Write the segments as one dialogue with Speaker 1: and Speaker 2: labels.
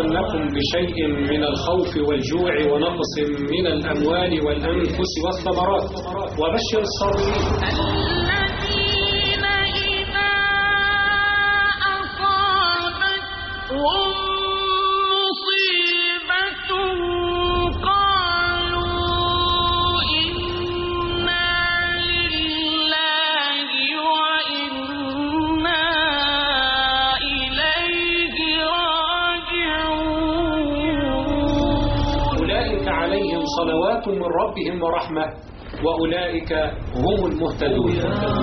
Speaker 1: ولنبلونكم بشيء من الخوف والجوع ونقص من الأموال والأنفس والثمرات وبشر الصابرين
Speaker 2: الذين إذا أصابتهم مصيبة قالوا إنا لله وإنا إليه راجعون
Speaker 1: أولئك عليهم صلوات من ربهم ورحمة وأولئك هم المهتدون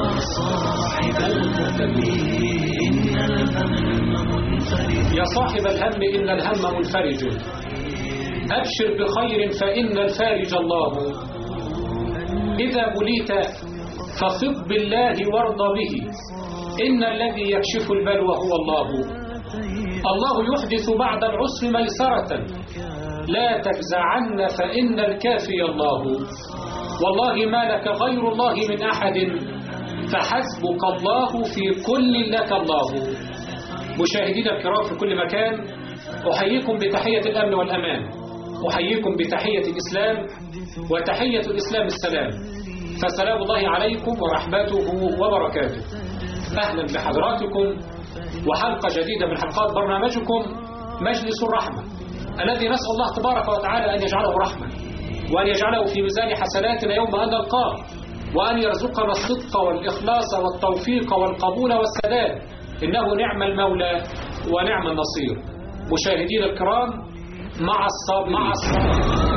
Speaker 1: يا صاحب الهم إن الهم منفرج أبشر بخير فإن الفارج الله إذا بليت فخط بالله وارض به إن الذي يكشف البلوى هو الله الله يحدث بعد العسر ميسرة لا تفزعن فإن الكافي الله والله ما لك غير الله من أحد فحسبك الله في كل لك الله مشاهدينا الكرام في كل مكان أحييكم بتحية الأمن والأمان أحييكم بتحية الإسلام وتحية الإسلام السلام فسلام الله عليكم ورحمته وبركاته أهلا بحضراتكم وحلقة جديدة من حلقات برنامجكم مجلس الرحمة الذي نسأل الله تبارك وتعالى أن يجعله رحمة وأن يجعله في ميزان حسناتنا يوم أن نلقاه وأن يرزقنا الصدق والإخلاص والتوفيق والقبول والسداد إنه نعم المولى ونعم النصير مشاهدينا الكرام مع الصابرين مع الصابرين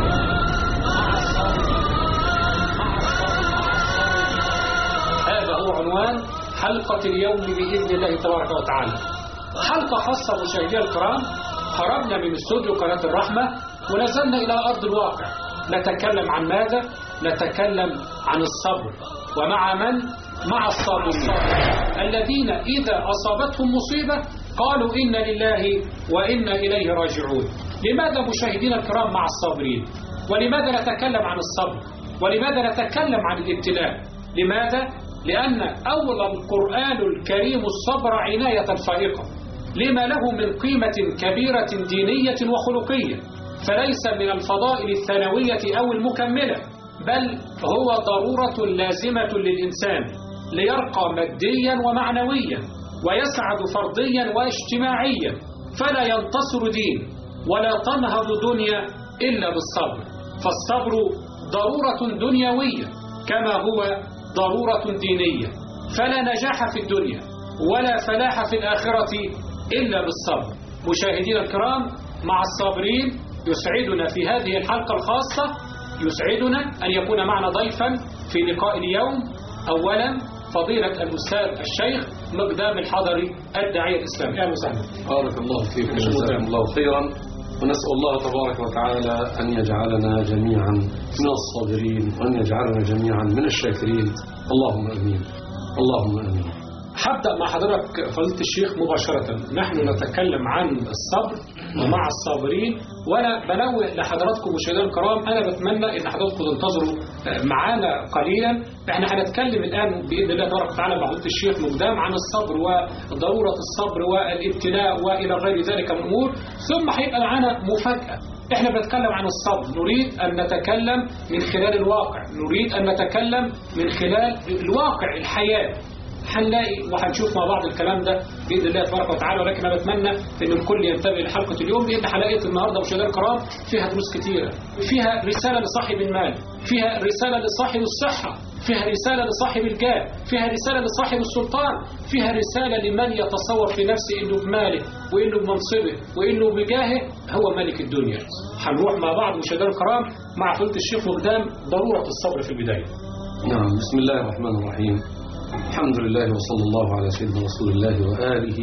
Speaker 1: هذا هو عنوان حلقة اليوم بإذن الله تبارك وتعالى حلقة خاصة مشاهدينا الكرام خرجنا من استوديو قناة الرحمة ونزلنا إلى أرض الواقع نتكلم عن ماذا؟ نتكلم عن الصبر ومع من؟ مع الصابرين الذين إذا أصابتهم مصيبة قالوا إن لله وإنا إليه راجعون لماذا مشاهدينا الكرام مع الصابرين؟ ولماذا نتكلم عن الصبر؟ ولماذا نتكلم عن الابتلاء؟ لماذا؟ لأن أول القرآن الكريم الصبر عناية فائقة لما له من قيمة كبيرة دينية وخلقية فليس من الفضائل الثانوية أو المكملة بل هو ضرورة لازمة للإنسان ليرقى ماديا ومعنويا ويسعد فرديا واجتماعيا فلا ينتصر دين ولا تنهض دنيا إلا بالصبر فالصبر ضرورة دنيوية كما هو ضرورة دينية فلا نجاح في الدنيا ولا فلاح في الآخرة إلا بالصبر مشاهدينا الكرام مع الصابرين يسعدنا في هذه الحلقة الخاصة يسعدنا أن يكون معنا ضيفا في لقاء اليوم أولا فضيلة الأستاذ الشيخ مقدام الحضري الداعية الإسلامي أهلا وسهلا
Speaker 3: بارك الله فيكم جزاكم الله خيرا ونسأل الله تبارك وتعالى أن يجعلنا جميعا من الصابرين وأن يجعلنا جميعا من الشاكرين اللهم أمين اللهم أمين
Speaker 1: هبدأ مع حضرتك فضيلة الشيخ مباشرة نحن نتكلم عن الصبر ومع الصابرين وأنا بنوه لحضراتكم مشاهدينا الكرام أنا بتمنى إن حضراتكم تنتظروا معانا قليلا احنا هنتكلم الآن بإذن الله تبارك وتعالى مع فضيلة الشيخ مقدام عن الصبر وضرورة الصبر والابتلاء وإلى غير ذلك من أمور ثم هيبقى معانا مفاجأة احنا بنتكلم عن الصبر نريد أن نتكلم من خلال الواقع نريد أن نتكلم من خلال الواقع الحياة هنلاقي وهنشوف مع بعض الكلام ده باذن الله تبارك وتعالى ولكن انا بتمنى ان الكل ينتبه لحلقه اليوم لان حلقه النهارده مشاهدينا الكرام فيها دروس كثيره فيها رساله لصاحب المال فيها رساله لصاحب الصحه فيها رسالة لصاحب الجاه فيها رسالة لصاحب السلطان فيها رسالة لمن يتصور في نفسه انه بماله وانه بمنصبه وانه بجاهه هو ملك الدنيا هنروح مع بعض مشاهدينا الكرام مع فضيلة الشيخ مقدام ضرورة الصبر في البداية
Speaker 3: نعم بسم الله الرحمن الرحيم الحمد لله وصلى الله على سيدنا رسول الله وآله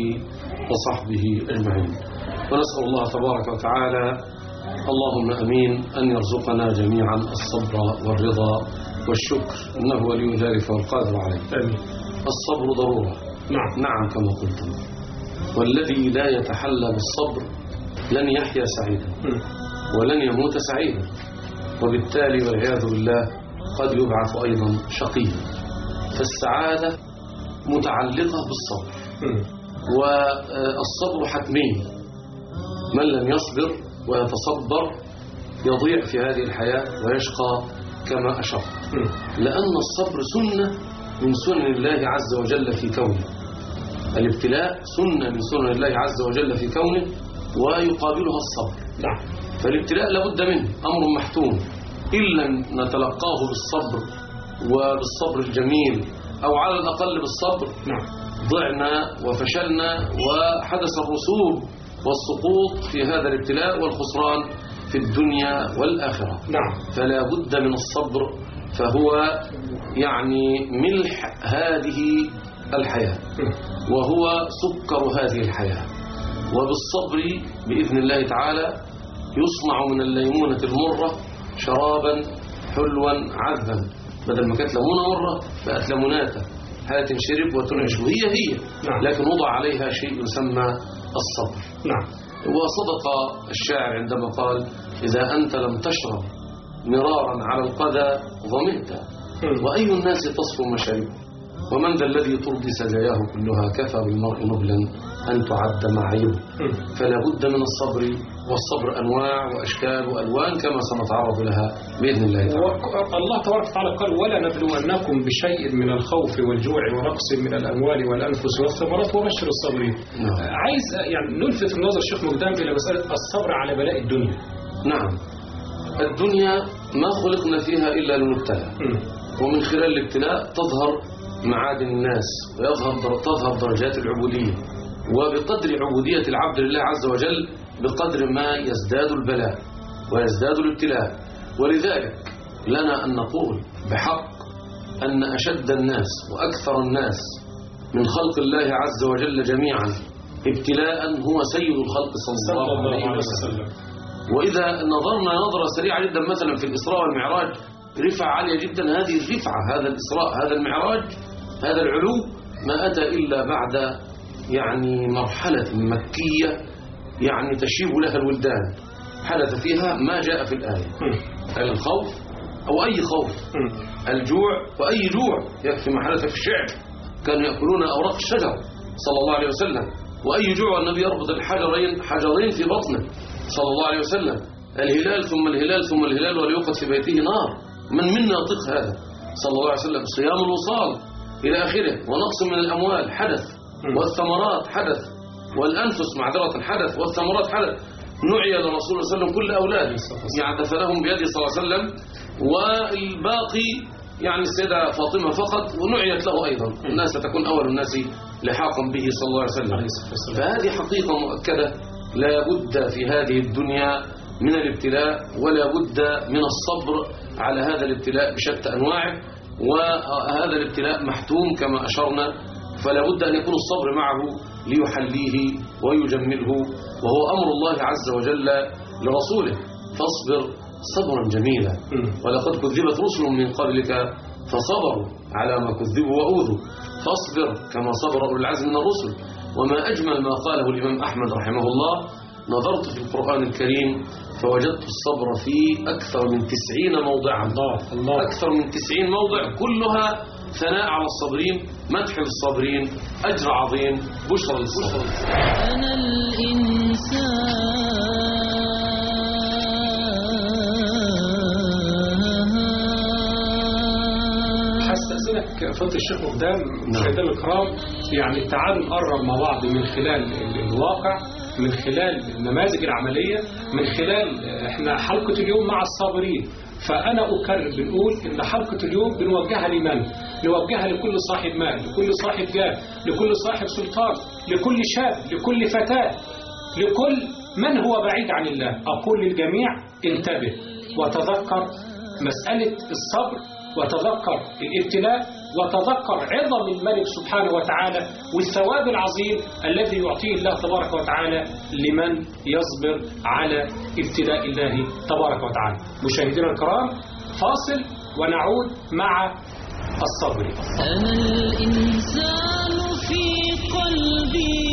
Speaker 3: وصحبه أجمعين ونسأل الله تبارك وتعالى اللهم أمين أن يرزقنا جميعا الصبر والرضا والشكر إنه ولي ذلك والقادر عليه
Speaker 1: آمين
Speaker 3: الصبر ضرورة
Speaker 1: نعم
Speaker 3: نعم كما قلتم والذي لا يتحلى بالصبر لن يحيا سعيدا
Speaker 1: مم.
Speaker 3: ولن يموت سعيدا وبالتالي والعياذ بالله قد يبعث أيضا شقيا فالسعادة متعلقة بالصبر
Speaker 1: مم.
Speaker 3: والصبر حتمي من لم يصبر ويتصبر يضيع في هذه الحياة ويشقى كما أشرت لأن الصبر سنة من سنن الله عز وجل في كونه الابتلاء سنة من سنن الله عز وجل في كونه ويقابلها الصبر
Speaker 1: نعم
Speaker 3: فالابتلاء لابد منه أمر محتوم إن لم نتلقاه بالصبر وبالصبر الجميل أو على الأقل بالصبر
Speaker 1: نعم
Speaker 3: ضعنا وفشلنا وحدث الرسوب والسقوط في هذا الابتلاء والخسران في الدنيا والآخرة
Speaker 1: نعم
Speaker 3: فلا بد من الصبر فهو يعني ملح هذه الحياة وهو سكر هذه الحياة وبالصبر بإذن الله تعالى يصنع من الليمونة المرة شرابا حلوا عذبا بدل ما كانت ليمونة مرة بقت ليموناتة هتنشرب وتنعش وهي هي
Speaker 1: نعم.
Speaker 3: لكن وضع عليها شيء يسمى الصبر
Speaker 1: نعم
Speaker 3: وصدق الشاعر عندما قال إذا أنت لم تشرب مرارا على القذى ظمئت وأي الناس تصفو مشاربه ومن ذا الذي ترضي سجاياه كلها كفى بالمرء نبلا أن تعد معيبه فلا بد من الصبر والصبر أنواع وأشكال وألوان كما سنتعرض لها بإذن الله تعالى
Speaker 1: و- الله تبارك وتعالى قال ولا نبلونكم بشيء من الخوف والجوع ونقص من الأموال والأنفس والثمرات وبشر الصابرين
Speaker 3: نعم.
Speaker 1: عايز يعني نلفت النظر الشيخ مقدام إلى مسألة الصبر على بلاء الدنيا
Speaker 3: نعم الدنيا ما خلقنا فيها إلا لنبتلى ومن خلال الابتلاء تظهر معادن الناس ويظهر تظهر درجات العبودية وبقدر عبودية العبد لله عز وجل بقدر ما يزداد البلاء ويزداد الابتلاء ولذلك لنا أن نقول بحق أن أشد الناس وأكثر الناس من خلق الله عز وجل جميعا ابتلاء هو سيد الخلق صلى الله عليه وسلم وإذا نظرنا نظرة سريعة جدا مثلا في الإسراء والمعراج رفعة عالية جدا هذه الرفعة هذا الإسراء هذا المعراج هذا العلو ما أتى إلا بعد يعني مرحلة مكية يعني تشيب لها الولدان حدث فيها ما جاء في الآية الخوف أو أي خوف الجوع وأي جوع يكفي ما حدث في الشعر كانوا يأكلون أوراق الشجر صلى الله عليه وسلم وأي جوع النبي يربط الحجرين حجرين في بطنه صلى الله عليه وسلم الهلال ثم الهلال ثم الهلال وليوقد في بيته نار من منا يطيق هذا صلى الله عليه وسلم صيام الوصال إلى آخره ونقص من الأموال حدث والثمرات حدث والأنفس معذرة حدث والثمرات حدث نعي لرسول الله صلى الله عليه وسلم كل أولاده يعني دفنهم بيده صلى الله عليه وسلم والباقي يعني السيدة فاطمة فقط ونعيت له أيضا الناس ستكون أول الناس لحاقا به صلى الله عليه وسلم فهذه حقيقة مؤكدة لا بد في هذه الدنيا من الابتلاء ولا بد من الصبر على هذا الابتلاء بشتى أنواعه وهذا الابتلاء محتوم كما أشرنا فلا بد أن يكون الصبر معه ليحليه ويجمله وهو أمر الله عز وجل لرسوله فاصبر صبرا جميلا ولقد كذبت رسل من قبلك فصبروا على ما كذبوا وأوذوا فاصبر كما صبر أولو العزم من الرسل وما أجمل ما قاله الإمام أحمد رحمه الله نظرت في القرآن الكريم فوجدت الصبر فيه أكثر من تسعين موضعا
Speaker 1: الله الله
Speaker 3: أكثر من تسعين موضع كلها ثناء على الصابرين مدح للصابرين أجر عظيم بشرى للصابرين
Speaker 2: أنا الإنسان
Speaker 1: هستأذنك فضل الشيخ مقدام
Speaker 3: نعم.
Speaker 1: مشاهدينا الكرام يعني تعالوا نقرب مع بعض من خلال ال- الواقع من خلال النماذج العملية من خلال آه، احنا حلقة اليوم مع الصابرين فأنا أكرر بنقول إن حلقة اليوم بنوجهها لمن؟ نوجهها لكل صاحب مال لكل صاحب جاه لكل صاحب سلطان لكل شاب لكل فتاة لكل من هو بعيد عن الله أقول للجميع انتبه وتذكر مسألة الصبر وتذكر الابتلاء وتذكر عظم الملك سبحانه وتعالى والثواب العظيم الذي يعطيه الله تبارك وتعالى لمن يصبر على ابتلاء الله تبارك وتعالى مشاهدينا الكرام فاصل ونعود مع الصبر
Speaker 2: أنا الإنسان في قلبي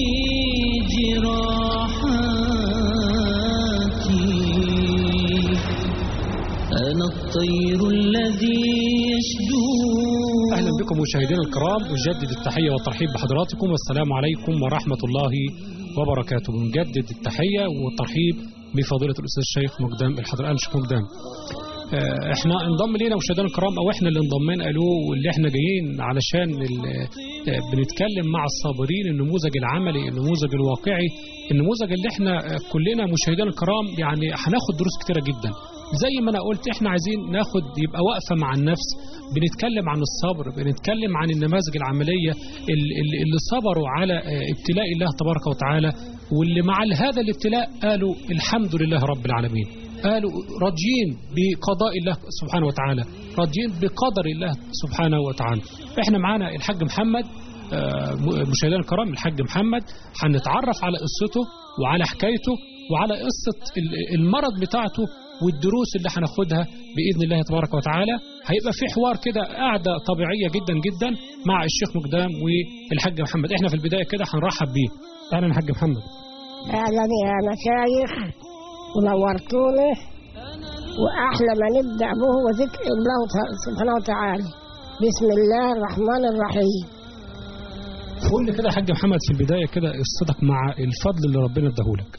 Speaker 2: جراحاتي أنا الطير الذي يشدو
Speaker 1: أهلا بكم مشاهدينا الكرام أجدد التحية والترحيب بحضراتكم والسلام عليكم ورحمة الله وبركاته بنجدد التحية والترحيب بفضيلة الأستاذ الشيخ مقدام الحضر الآن الشيخ مقدام آه، احنا انضم لينا مشاهدينا الكرام او احنا اللي انضمينا قالوا واللي احنا جايين علشان ال- آه، بنتكلم مع الصابرين النموذج العملي النموذج الواقعي النموذج اللي احنا آه، كلنا مشاهدينا الكرام يعني هناخد دروس كتيره جدا زي ما انا قلت احنا عايزين ناخد يبقى واقفه مع النفس بنتكلم عن الصبر بنتكلم عن النماذج العمليه ال- ال- اللي صبروا على آه، ابتلاء الله تبارك وتعالى واللي مع هذا الابتلاء قالوا الحمد لله رب العالمين قالوا راضيين بقضاء الله سبحانه وتعالى راضيين بقدر الله سبحانه وتعالى احنا معانا الحاج محمد آه، م- مشاهدينا الكرام الحاج محمد هنتعرف على قصته وعلى حكايته وعلى قصة ال- المرض بتاعته والدروس اللي هناخدها بإذن الله تبارك وتعالى هيبقى في حوار كده قاعدة طبيعية جدا جدا مع الشيخ مقدام والحاج محمد احنا في البداية كده هنرحب بيه أهلا يا حاج محمد
Speaker 4: أهلا يا مشايخ ونورتوني وأحلى ما نبدأ به هو ذكر الله ت- سبحانه وتعالى بسم الله الرحمن الرحيم
Speaker 1: قول لي كده يا حاج محمد في البداية كده قصتك مع الفضل اللي ربنا اداهولك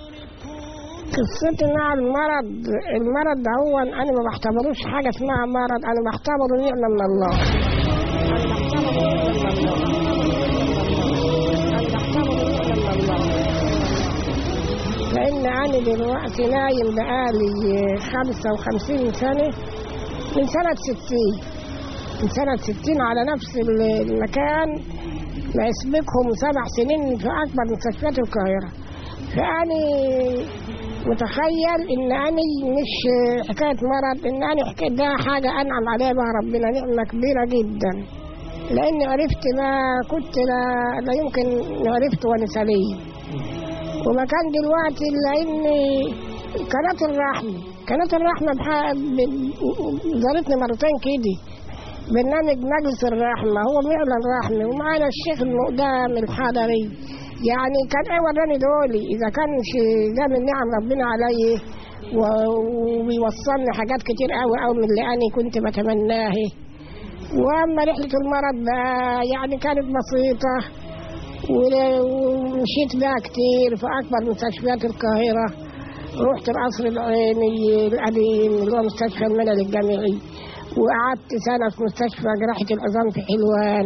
Speaker 4: قصتي مع المرض المرض ده هو أنا ما بعتبروش حاجة اسمها مرض أنا بعتبره نعمة من الله أنا بعتبره نعمة من الله أنا بعتبره نعمة من الله لأن أنا دلوقتي نايم بقالي خمسة وخمسين سنة من سنة ستين من سنة ستين على نفس المكان ما يسبقهم سبع سنين في أكبر مستشفيات القاهرة فأنا متخيل إن أنا مش حكاية مرض إن أنا حكاية ده حاجة أنعم عليها بها ربنا نعمة كبيرة جدا لأني عرفت ما كنت لا, لا يمكن عرفت وأنا سليم وما كان دلوقتي لأن قناة الرحمة قناة الرحمة بح- ب- زارتني مرتين كده برنامج مجلس الرحمة هو معلن رحمة ومعانا الشيخ المقدام الحضري يعني كان ايه وراني دولي اذا كان ده من نعم ربنا علي و- وبيوصلني حاجات كتير قوي قوي من اللي انا كنت بتمناه واما رحلة المرض بقى يعني كانت بسيطة ول- ومشيت بها كتير في اكبر مستشفيات القاهرة رحت القصر العيني القديم اللي هو مستشفى الملل الجامعي وقعدت سنة في مستشفى جراحة العظام في حلوان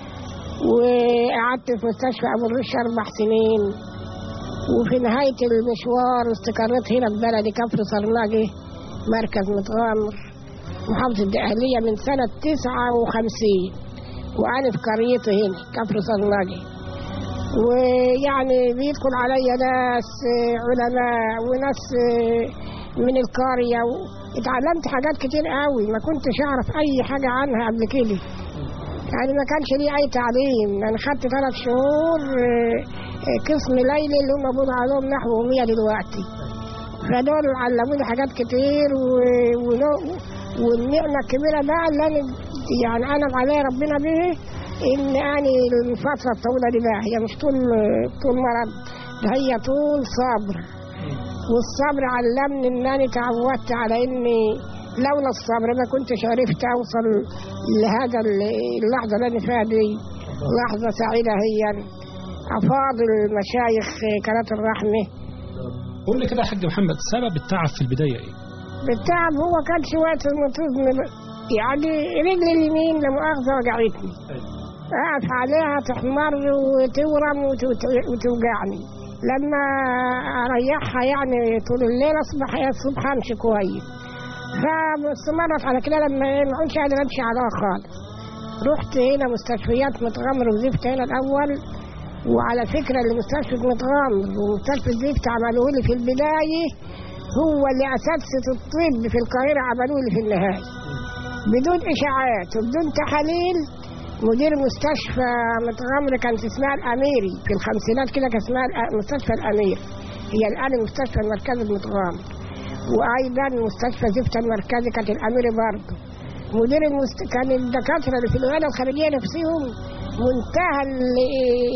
Speaker 4: وقعدت في مستشفى أبو الرش أربع سنين وفي نهاية المشوار استقريت هنا في بلدي كفر صرلاجي مركز متغامر محافظة الدقهلية من سنة تسعة وخمسين وأنا في قريتي هنا كفر صرلاجي ويعني بيدخل عليا ناس آه، علماء وناس آه، من القرية اتعلمت حاجات كتير قوي ما كنتش أعرف أي حاجة عنها قبل كده يعني ما كانش ليه أي تعليم أنا خدت ثلاث شهور آه، آه، قسم ليلي اللي هم بيقولوا عليهم نحو 100 دلوقتي فدول علموني حاجات كتير و- ونوع- والنعمة الكبيرة بقى اللي أنا يعني أنعم عليا ربنا به إن أنا الفترة الطويلة دي بقى هي مش طول طول مرض ده هي طول صبر والصبر علمني إن أنا تعودت على إني لولا الصبر ما كنتش عرفت أوصل لهذا ال- اللحظة اللي أنا فيها دي لحظة سعيدة هي أفاضل مشايخ قناة الرحمة
Speaker 1: قول لي كده يا حاج محمد سبب التعب في البداية ايه
Speaker 4: بالتعب هو كان شوية المطوز يعني رجلي اليمين لا مؤاخذة وجعتني أقف عليها تحمر وتورم وت- وتوجعني لما أريحها يعني طول الليل أصبح الصبح أمشي كويس فاستمرت على كده لما إيه ما كنتش قادر أمشي عليها خالص رحت هنا مستشفيات متغمر وزفت هنا الأول وعلى فكرة اللي مستشفى متغمر ومستشفى زفت عملوه لي في البداية هو اللي أساتذة الطب في القاهرة عملوه لي في النهاية بدون إشاعات وبدون تحاليل مدير مستشفى متغمر كانت اسمها الأميري في الخمسينات كده كان اسمها الأ- مستشفى الأمير هي الآن المستشفى المركزي المتغمر وأيضا مستشفى زفت المركزي كانت الأميري برضه مدير المست... كان الدكاترة اللي في الولاية الخارجية نفسهم منتهى ال-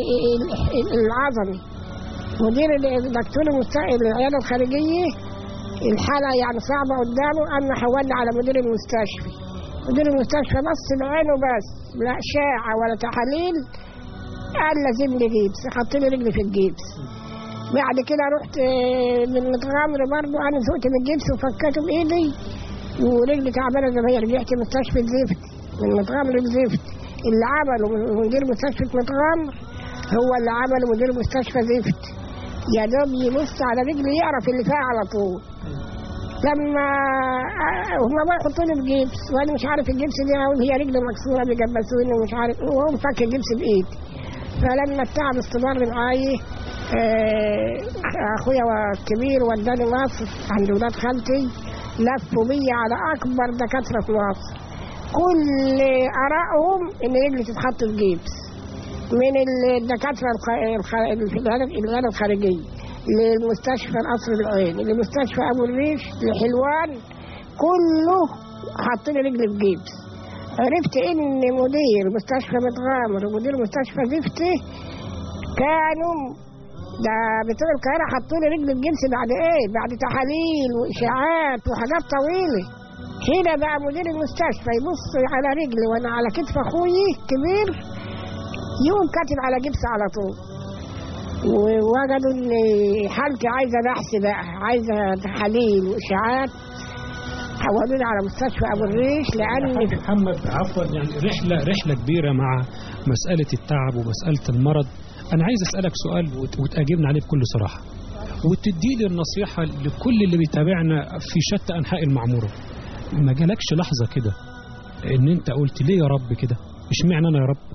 Speaker 4: ال- العظمة مدير ال- دكتور المست- العيادة الخارجية الحالة يعني صعبة قدامه أما حولنا على مدير المستشفى مدير المستشفى بص بعينه بس لا أشعة ولا تحاليل قال لازم لي جيبس حط لي رجلي في الجيبس بعد كده رحت آه، من متغامر برضه انا زهقت من الجبس وفكيته بايدي ورجلي تعبانه زي ما هي رجعت مستشفى زفت من متغامر لزفت اللي عمله مدير مستشفى متغامر هو اللي عمله مدير مستشفى زفت يا دوب يبص على رجلي يعرف اللي فيها على طول لما آه، هما بقى يحطوا لي الجبس وانا مش عارف الجبس دي اقول هي رجلي مكسوره بيجبسوني ومش عارف وهو فك الجبس بايدي فلما التعب استمر معايا آه، اخويا الكبير وداني مصر عند ولاد خالتي لفوا بيا على اكبر دكاتره في مصر كل ارائهم ان رجلي تتحط في جبس من الدكاتره الخ- الخ- الخ- العياده الخارجيه للمستشفى القصر العيني لمستشفى ابو الريش لحلوان كله حاطين رجلي في جبس عرفت ان مدير مستشفى متغامر ومدير مستشفى زفتي كانوا ده بتوع القاهره حطوا لي رجل الجنس بعد ايه؟ بعد تحاليل واشاعات وحاجات طويله هنا بقى مدير المستشفى يبص على رجلي وانا على كتف اخوي كبير يقوم كاتب على جبس على طول ووجدوا ان حالتي عايزه بحث بقى عايزه تحاليل واشاعات حولوني على مستشفى ابو الريش لان
Speaker 5: حاج محمد عفوا يعني رحلة رحلة كبيرة مع مسألة التعب ومسألة المرض أنا عايز أسألك سؤال وت- وتأجبنا عليه بكل صراحة وتدي لي النصيحة لكل اللي بيتابعنا في شتى أنحاء المعمورة ما جالكش لحظة كده إن أنت قلت ليه يا رب كده اشمعنى أنا يا رب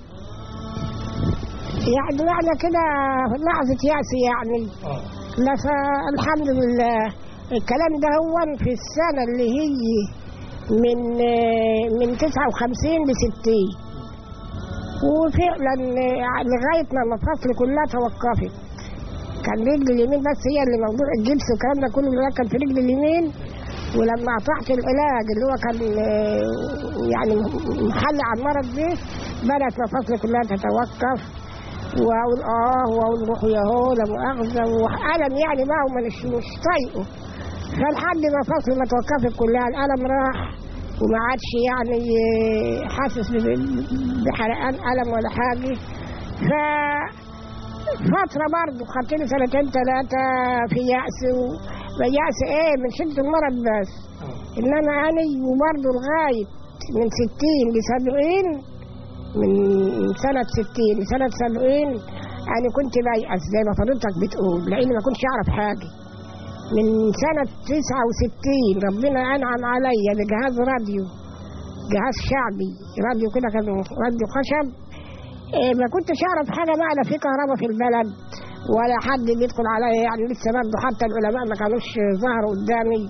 Speaker 4: يعني معنى كده لحظة يأس يعني لا فالحمد لله الكلام ده هو في السنة اللي هي من من 59 ل 60 وفعلا لغاية ما المفاصل كلها توقفت كان رجل اليمين بس هي اللي موضوع الجبس والكلام ده كله اللي كان في رجل اليمين ولما قطعت العلاج اللي هو كان آه، يعني محل على المرض ده بدأت مفاصلي كلها تتوقف واقول اه واقول روح يا هو لا مؤاخذه والم يعني بقى ومش مش طايقه فلحد ما فصل ما توقفت كلها الالم راح وما عادش يعني حاسس ب- بحرقان الم ولا حاجه ف فترة برضه خدت لي سنتين ثلاثة في يأس و... يأس ايه من شدة المرض بس انما انا وبرضه لغاية من ستين لسبعين من سنة 60 لسنة 70 أنا كنت بيأس زي ما فضيلتك بتقول لأني ما كنتش أعرف حاجة من سنة 69 ربنا أنعم عليا بجهاز راديو جهاز شعبي راديو كده كان راديو خشب إيه ما كنتش أعرف حاجة بقى لا في كهرباء في البلد ولا حد بيدخل عليا يعني لسه برضه حتى العلماء ما كانوش ظهروا قدامي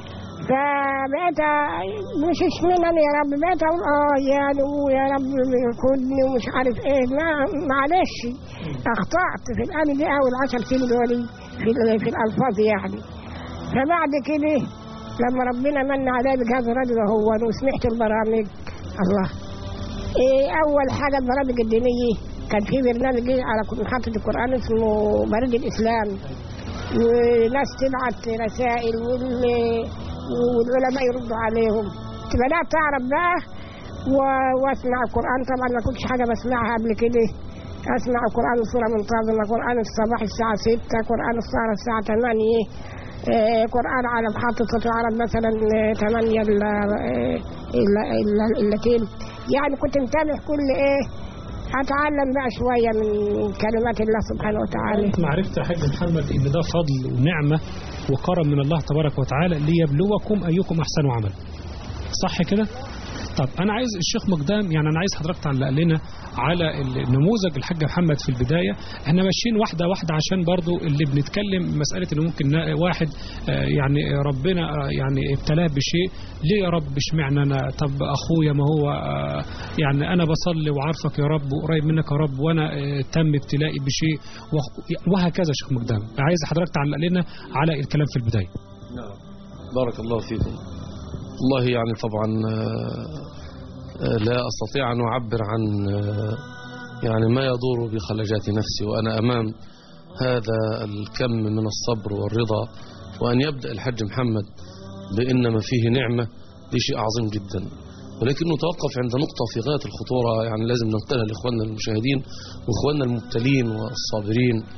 Speaker 4: فبقيت مش اشمعنى انا يا رب بقيت اقول اه يعني ويا رب خدني ومش عارف ايه ما معلش اخطات في الان دي اول عشر سنين دول في, ال- في الالفاظ يعني فبعد كده لما ربنا من علي بجهاز الراديو هو وسمعت البرامج الله إيه اول حاجه البرامج الدينيه كان في برنامج على محطه القران اسمه بريد الاسلام وناس تبعت رسائل وال- والعلماء يردوا عليهم بدأت أعرف بقى و- وأسمع القرآن طبعا ما كنتش حاجة بسمعها قبل كده أسمع القرآن بصورة منتظمة قرآن الصباح الساعة 6 قرآن السهرة الساعة 8 آه، قرآن على محطة صوت العرب مثلا آه، 8 إلا آه، إلا إلا إلا تلت. يعني كنت متابع كل إيه أتعلم بقى شوية من كلمات الله سبحانه وتعالى
Speaker 5: أنت معرفت يا حاج محمد إن ده فضل ونعمة وكرم من الله تبارك وتعالى ليبلوكم أيكم أحسن عملا صح كده؟ طب أنا عايز الشيخ مقدام يعني أنا عايز حضرتك تعلق لنا على النموذج الحاج محمد في البداية احنا ماشيين واحدة واحدة عشان برضو اللي بنتكلم مسألة إن ممكن نا- واحد آه، يعني ربنا آه، يعني ابتلاه بشيء ليه يا رب اشمعنى أنا طب أخويا ما هو آه، يعني أنا بصلي وعارفك يا رب وقريب منك يا رب وأنا آه، تم ابتلائي بشيء وأخ- وهكذا يا شيخ مقدام عايز حضرتك تعلق لنا على الكلام في البداية
Speaker 3: نعم بارك الله فيكم والله يعني طبعا آه، آه، لا أستطيع أن أعبر عن آه، يعني ما يدور بخلجات نفسي وأنا أمام هذا الكم من الصبر والرضا وأن يبدأ الحج محمد بإنما فيه نعمة دي شيء عظيم جدا ولكنه توقف عند نقطة في غاية الخطورة يعني لازم ننقلها لإخواننا المشاهدين وإخواننا المبتلين والصابرين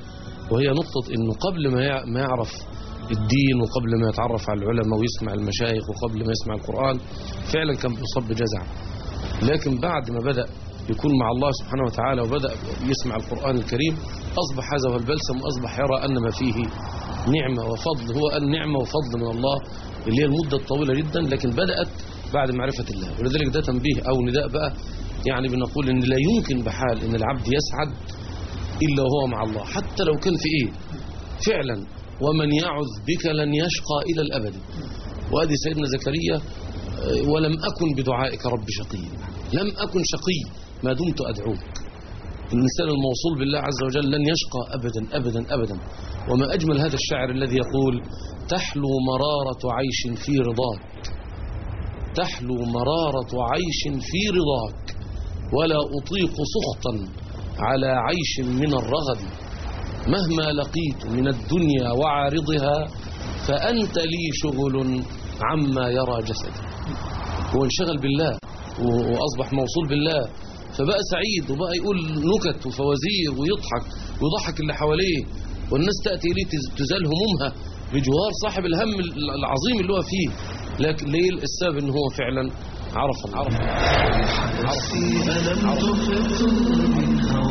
Speaker 3: وهي نقطة انه قبل ما يع- ما يعرف الدين وقبل ما يتعرف على العلماء ويسمع المشايخ وقبل ما يسمع القرآن فعلا كان بيصاب بجزع لكن بعد ما بدأ يكون مع الله سبحانه وتعالى وبدأ يسمع القرآن الكريم أصبح هذا هو البلسم وأصبح يرى أن ما فيه نعمة وفضل هو النعمة وفضل من الله اللي هي المدة الطويلة جدا لكن بدأت بعد معرفة الله ولذلك ده تنبيه أو نداء بقى يعني بنقول إن لا يمكن بحال إن العبد يسعد إلا وهو مع الله حتى لو كان في إيه فعلا ومن يعذ بك لن يشقى إلى الأبد وأدي سيدنا زكريا آه، ولم أكن بدعائك رب شقي لم أكن شقي ما دمت أدعوك الإنسان الموصول بالله عز وجل لن يشقى أبدا أبدا أبدا وما أجمل هذا الشاعر الذي يقول تحلو مرارة عيش في رضاك تحلو مرارة عيش في رضاك ولا أطيق سخطا على عيش من الرغد مهما لقيت من الدنيا وعارضها فأنت لي شغل عما يرى جسدي هو انشغل بالله و- وأصبح موصول بالله فبقى سعيد وبقى يقول نكت وفوازير ويضحك ويضحك اللي حواليه والناس تأتي إليه تز- تزال همومها بجوار صاحب الهم ال- العظيم اللي هو فيه لكن ليه السبب ان هو فعلا عرف الله عرف الله عرف الله عرف الله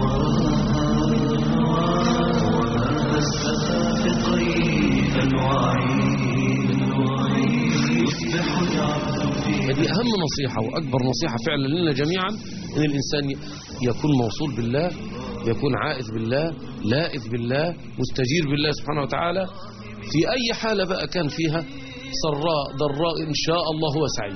Speaker 3: هذه أهم نصيحة وأكبر نصيحة فعلا لنا جميعا أن الإنسان ي- يكون موصول بالله يكون عائذ بالله لائذ بالله مستجير بالله سبحانه وتعالى في أي حالة بقى كان فيها سراء ضراء إن شاء الله هو سعيد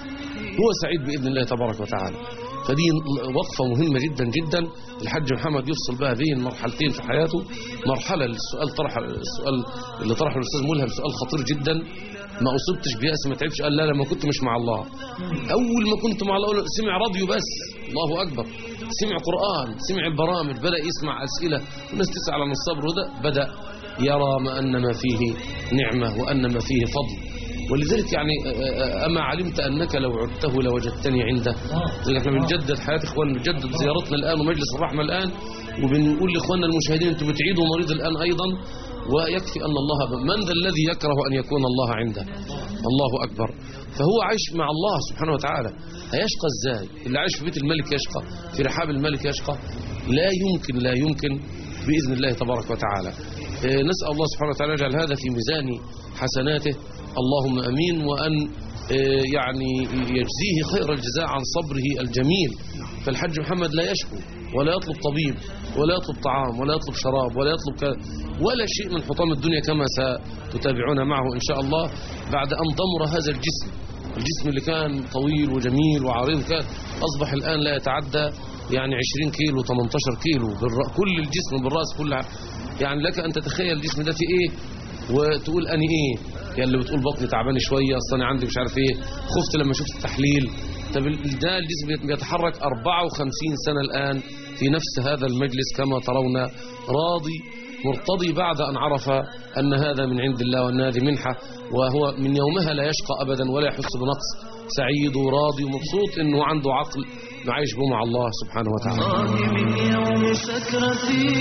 Speaker 3: هو سعيد بإذن الله تبارك وتعالى فدي وقفة مهمة جدا جدا الحاج محمد يفصل بها بين مرحلتين في حياته مرحلة السؤال طرح السؤال اللي طرحه الأستاذ ملهم سؤال خطير جدا ما أصبتش بيأس ما تعبش قال لا لما كنت مش مع الله أول ما كنت مع الله سمع راديو بس الله أكبر سمع قرآن سمع البرامج بدأ يسمع أسئلة والناس تسأل عن الصبر وده بدأ يرى ما أن ما فيه نعمة وأن ما فيه فضل ولذلك يعني أما علمت أنك لو عدته لوجدتني عنده زي احنا بنجدد حياة إخواننا بنجدد زيارتنا الآن ومجلس الرحمة الآن وبنقول لإخواننا المشاهدين أنتم بتعيدوا مريض الآن أيضا ويكفي أن الله من ذا الذي يكره أن يكون الله عنده الله أكبر فهو عايش مع الله سبحانه وتعالى هيشقى ازاي اللي عايش في بيت الملك يشقى في رحاب الملك يشقى لا يمكن لا يمكن بإذن الله تبارك وتعالى إيه، نسأل الله سبحانه وتعالى يجعل هذا في ميزان حسناته اللهم أمين وأن إيه، يعني يجزيه خير الجزاء عن صبره الجميل فالحج محمد لا يشكو ولا يطلب طبيب ولا يطلب طعام ولا يطلب شراب ولا يطلب ك... ولا شيء من حطام الدنيا كما ستتابعون معه إن شاء الله بعد أن ضمر هذا الجسم الجسم اللي كان طويل وجميل وعريض كان أصبح الآن لا يتعدى يعني 20 كيلو 18 كيلو بالر... كل الجسم بالرأس كلها يعني لك أن تتخيل الجسم ده في إيه وتقول أني إيه يعني اللي بتقول بطني تعبان شوية أصلا أنا عندي مش عارف إيه خفت لما شفت التحليل طب ال- ده الجسم بيتحرك 54 سنة الآن في نفس هذا المجلس كما ترون راضي مرتضي بعد أن عرف أن هذا من عند الله وأن هذه منحة وهو من يومها لا يشقى أبدا ولا يحس بنقص سعيد وراضي ومبسوط أنه عنده عقل عايش به مع الله سبحانه وتعالى
Speaker 2: الله من يوم سكرتي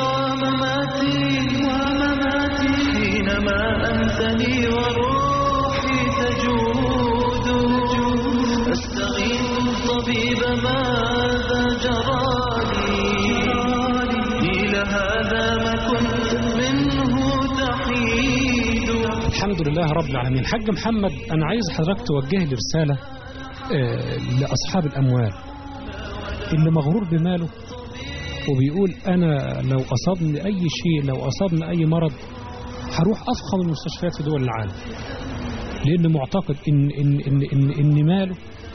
Speaker 2: ومماتي ومماتي حينما أنتني وروحي تجود أستغيث الطبيب ماذا جرالي إلى هذا ما كنت منه تحيد
Speaker 5: الحمد لله رب العالمين حاج محمد أنا عايز حضرتك توجه لي رسالة آه، لأصحاب الأموال اللي مغرور بماله وبيقول أنا لو أصابني أي شيء لو أصابني أي مرض هروح أفخم المستشفيات في دول العالم لأنه معتقد إن, إن, إن, إن, إن ماله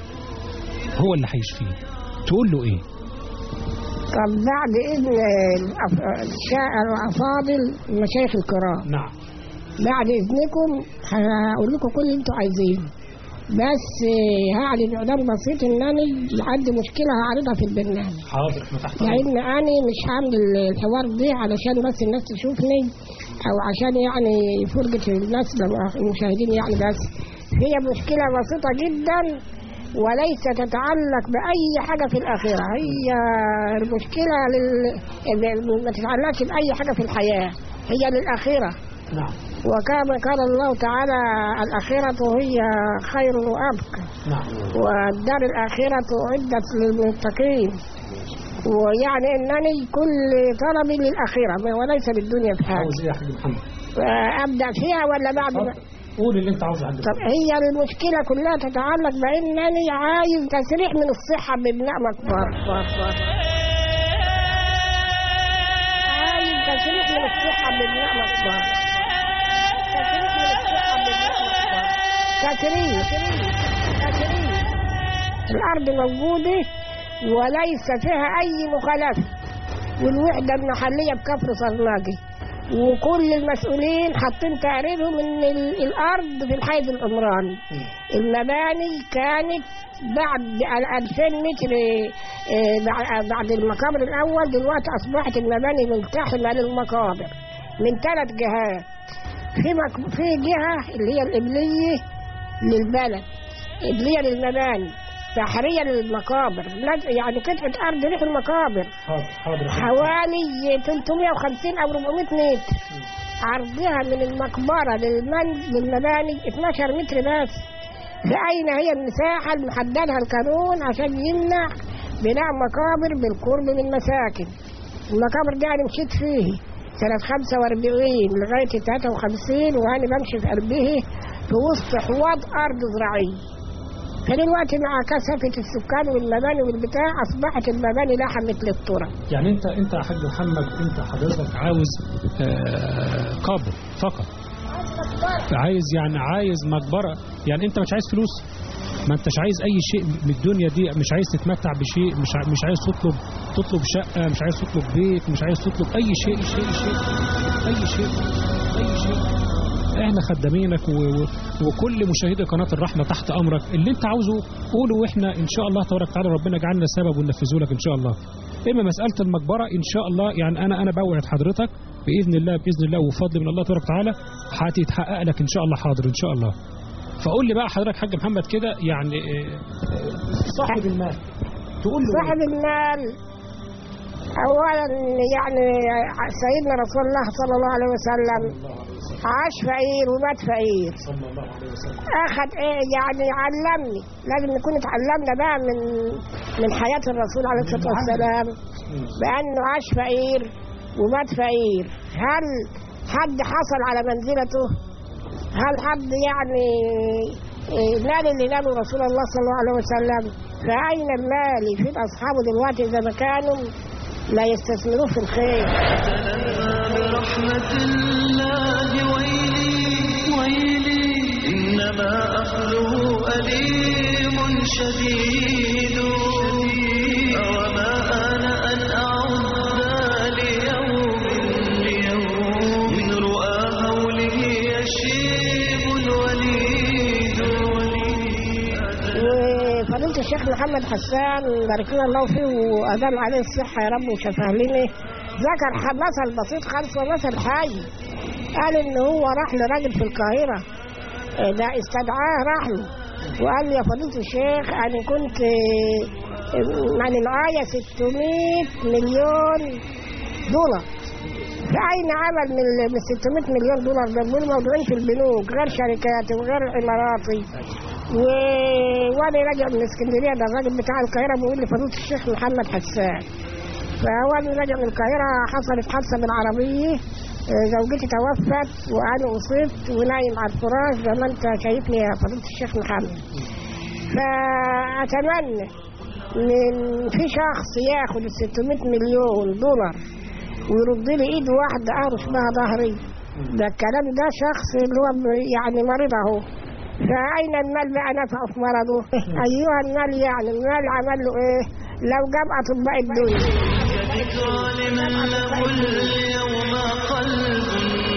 Speaker 5: هو اللي هيشفيه تقول له إيه؟
Speaker 4: طب بعد إذن الأف- الشاعر وأفاضل المشايخ الكرام
Speaker 5: نعم
Speaker 4: بعد إذنكم هقول لكم كل اللي أنتوا عايزينه بس آه، هعلن إعلان بسيط إن أنا عندي مشكلة هعرضها في البرنامج
Speaker 5: حاضر احنا تحت
Speaker 4: لأن أنا مش هعمل الحوار دي علشان بس الناس تشوفني أو عشان يعني فرجة الناس المشاهدين يعني بس هي مشكلة بسيطة جدا وليس تتعلق بأي حاجة في الآخرة هي المشكلة لل... ما تتعلقش بأي حاجة في الحياة هي للآخرة
Speaker 5: نعم
Speaker 4: وكما قال الله تعالى الآخرة هي خير وأبقى
Speaker 5: نعم
Speaker 4: والدار الآخرة أعدت للمتقين ويعني أنني كل طلبي للآخرة وليس للدنيا بحاجة
Speaker 5: عاوز ايه يا حاج محمد
Speaker 4: أبدأ فيها ولا بعد ما
Speaker 5: اتفضل. قول اللي انت عاوزه يا حاج
Speaker 4: طب
Speaker 5: محمد
Speaker 4: هي المشكلة كلها تتعلق بأنني عايز تسريح من الصحة ببناء مقبرة عايز تسريح من الصحة ببناء مقبرة تسريح من الصحة ببناء مقبرة تسريح تسريح الأرض موجودة وليس فيها أي مخالفة والوحدة المحلية بكفر صرناجي وكل المسؤولين حاطين تقريرهم ان ال- الارض في الحيز العمراني المباني كانت بعد ال 2000 متر آه، بع- بعد المقابر الاول دلوقتي اصبحت المباني ملتحمه للمقابر من ثلاث جهات في مك... في جهه اللي هي القبليه للبلد قبليه للمباني بحريه للمقابر لا- يعني قطعه ارض ريح المقابر
Speaker 5: حاضر حاضر
Speaker 4: حوالي 350 او 400 متر عرضها من المقبرة للمن للمباني 12 متر بس فأين هي المساحة المحددها القانون عشان يمنع بناء مقابر بالقرب من مساكن المقابر دي أنا مشيت فيه سنة 45 لغاية 53 وأنا بمشي في قلبه في وسط حواض أرض زراعية فدلوقتي مع كثافة السكان والمباني والبتاع أصبحت المباني لحمت للتراب
Speaker 5: يعني انت انت يا حاج محمد انت حضرتك عاوز آه، قبر فقط عايز يعني عايز مقبره يعني انت مش عايز فلوس ما انتش عايز اي شيء من الدنيا دي مش عايز تتمتع بشيء مش ع- مش عايز تطلب تطلب شقه مش عايز تطلب بيت مش عايز تطلب اي شيء شيء شيء اي شيء اي شيء احنا خدامينك و... و... وكل مشاهدي قناه الرحمه تحت امرك اللي انت عاوزه قوله واحنا ان شاء الله تبارك وتعالى ربنا يجعلنا سبب وننفذه لك ان شاء الله اما مساله المقبره ان شاء الله يعني انا انا بوعد حضرتك باذن الله باذن الله وفضل من الله تبارك وتعالى هتتحقق لك ان شاء الله حاضر ان شاء الله فقول لي بقى حضرتك حاج محمد كده يعني آه، صاحب المال تقول له
Speaker 4: صاحب المال اولا يعني سيدنا رسول الله صلى الله عليه وسلم عاش فقير ومات فقير
Speaker 5: صلى الله عليه وسلم
Speaker 4: اخذ ايه يعني علمني لازم نكون اتعلمنا بقى من من حياه الرسول عليه الصلاه والسلام بانه عاش فقير ومات فقير هل حد حصل على منزلته هل حد يعني إيه، نال اللي ناله رسول الله صلى الله عليه وسلم فأين المال يفيد أصحابه دلوقتي إذا ما كانوا لا يستثمروه في الخير
Speaker 2: برحمة الله ويلي ويلي إنما أخذه أليم شديد وما أنا أن أعد ليوم ليوم من رؤى هوله يشيب الوليد
Speaker 4: وفضيلة الشيخ محمد حسان بارك لنا الله فيه وأدام عليه الصحة يا رب وشفاه لنا ذكر ح- مثل بسيط خالص ومثل حي قال إن هو راح لراجل في القاهرة آه، ده استدعاه راح له وقال لي يا فضيلة الشيخ أنا كنت آه، يعني معايا 600 مليون دولار فأين عمل من ال- من 600 مليون دولار ده دول موضوعين في البنوك غير شركات وغير عماراتي و... وانا راجع من اسكندريه ده الراجل بتاع القاهره بيقول لي فضيله الشيخ محمد حسان فانا راجع من القاهره حصلت حادثه بالعربيه آه، زوجتي توفت وانا اصبت ونايم على الفراش زي ما انت شايفني يا فضيله الشيخ محمد فاتمنى من في شخص ياخد ال 600 مليون دولار ويرد لي ايد واحده اهرش بها ظهري ده الكلام ده شخص اللي هو يعني مريض اهو فأين المال بقى نفعه في مرضه؟ أيها المال يعني المال عمل له إيه؟ لو جاب أطباء الدنيا
Speaker 2: لمن له اليوم قلب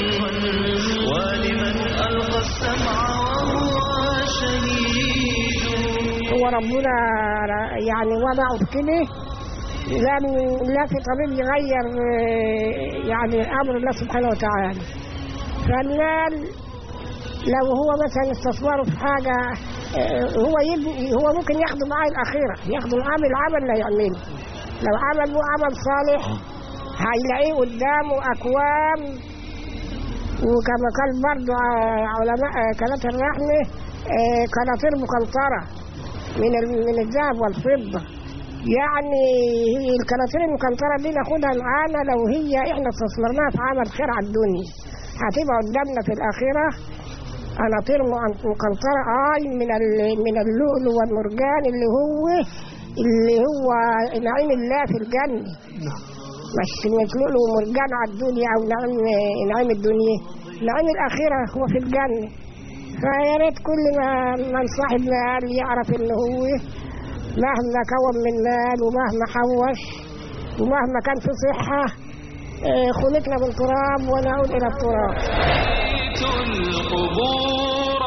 Speaker 2: ولمن ألقى السمع وهو شهيد
Speaker 4: هو ربنا يعني وضعه في كده لم لا في طبيب يغير آه، يعني أمر الله سبحانه وتعالى فالمال لو هو مثلا استثمره في حاجة آه، هو يبني هو ممكن ياخده معاه الأخيرة ياخده معاه بالعمل اللي هيعمله لو عمل له عمل صالح هيلاقيه قدامه أكوام وكما قال برضو ع- علماء آه، كانت الرحمة آه، قناطير مقنطرة من ال- من الذهب والفضة يعني هي القناطير المقنطرة دي ناخدها معانا لو هي احنا استثمرناها في عمل خير على الدنيا هتبقى قدامنا في الآخرة قناطير مقن- مقنطرة آي من ال- من اللؤلؤ والمرجان اللي هو اللي هو نعيم الله في الجنة
Speaker 5: نعم
Speaker 4: مش مش لؤلؤ ومرجان على الدنيا او نعيم نعيم الدنيا نعيم الاخره هو في الجنه فيا ريت كل ما من صاحب مال يعرف ان هو مهما كون من مال ومهما حوش ومهما كان في صحه آه، خلقنا من تراب ونعود الى التراب
Speaker 2: أتيت القبور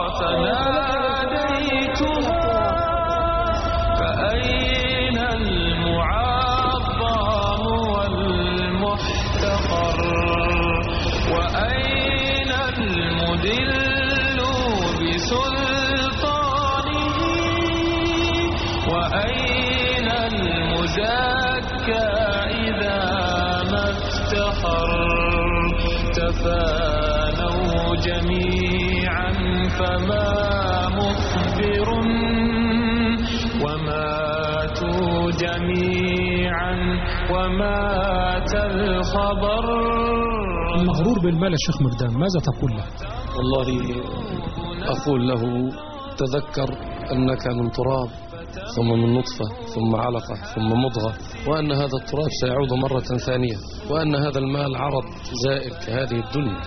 Speaker 2: فناديتها فأين المعظم والمحتقر وأين المدل بسلطانه وأين المزكى إذا ما افتخر تفانوا جميعا فما مخبر وماتوا جميعا ومات الخبر
Speaker 5: المغرور بالمال يا شيخ مردان ماذا تقول له
Speaker 3: والله أقول له تذكر أنك من تراب ثم من نطفة ثم علقة ثم مضغة وأن هذا التراب سيعود مرة ثانية وأن هذا المال عرض زائل كهذه الدنيا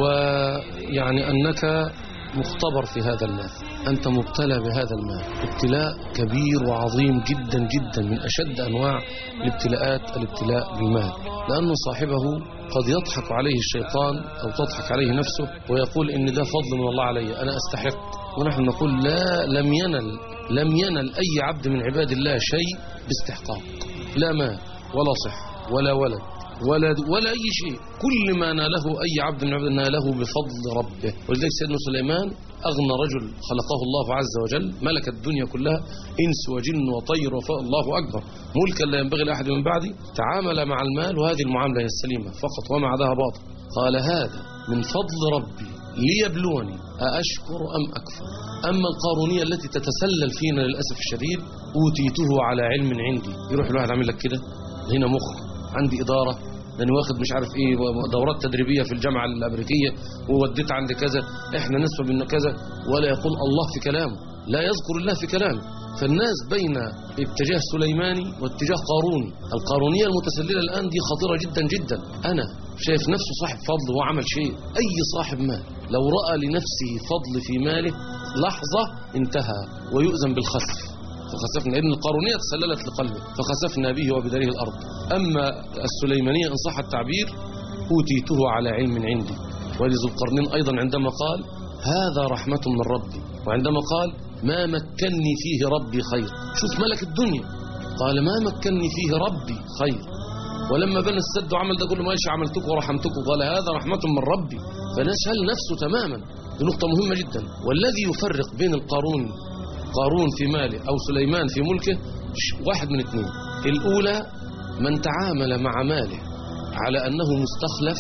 Speaker 3: ويعني أنك مختبر في هذا المال أنت مبتلى بهذا المال ابتلاء كبير وعظيم جدا جدا من أشد أنواع الابتلاءات الابتلاء بالمال لأن صاحبه قد يضحك عليه الشيطان أو تضحك عليه نفسه ويقول إن ده فضل من الله علي أنا أستحق ونحن نقول لا لم ينل لم ينل أي عبد من عباد الله شيء باستحقاق لا مال ولا صحة ولا ولد ولا ولا أي شيء كل ما ناله أي عبد من عباد الله ناله بفضل ربه ولذلك سيدنا سليمان أغنى رجل خلقه الله عز وجل ملك الدنيا كلها إنس وجن وطير وفاء الله أكبر ملكا لا ينبغي لأحد من بعدي تعامل مع المال وهذه المعاملة هي السليمة فقط وما عداها باطل قال هذا من فضل ربي ليبلوني أأشكر أم أكفر أما القارونية التي تتسلل فينا للأسف الشديد أوتيته على علم عندي يروح الواحد عامل لك كده هنا مخ عندي إدارة لاني واخد مش عارف ايه دورات تدريبيه في الجامعه الامريكيه ووديت عند كذا احنا نسبه من كذا ولا يقول الله في كلامه لا يذكر الله في كلامه فالناس بين اتجاه سليماني واتجاه قاروني القارونيه المتسلله الان دي خطيره جدا جدا انا شايف نفسه صاحب فضل وهو عمل شيء اي صاحب مال لو راى لنفسه فضل في ماله لحظه انتهى ويؤذن بالخسف فخسفنا ابن القارونية تسللت لقلبه فخسفنا به وبداره الأرض أما السليمانية إن صح التعبير أوتيته على علم عندي ولذو القرنين أيضا عندما قال هذا رحمة من ربي وعندما قال ما مكني فيه ربي خير شوف ملك الدنيا قال ما مكني فيه ربي خير ولما بنى السد وعمل ده كله ماشي عملتك ورحمتك قال هذا رحمة من ربي فنشل نفسه تماما دي نقطة مهمة جدا والذي يفرق بين القارون قارون في ماله أو سليمان في ملكه واحد من اثنين الأولى من تعامل مع ماله على أنه مستخلف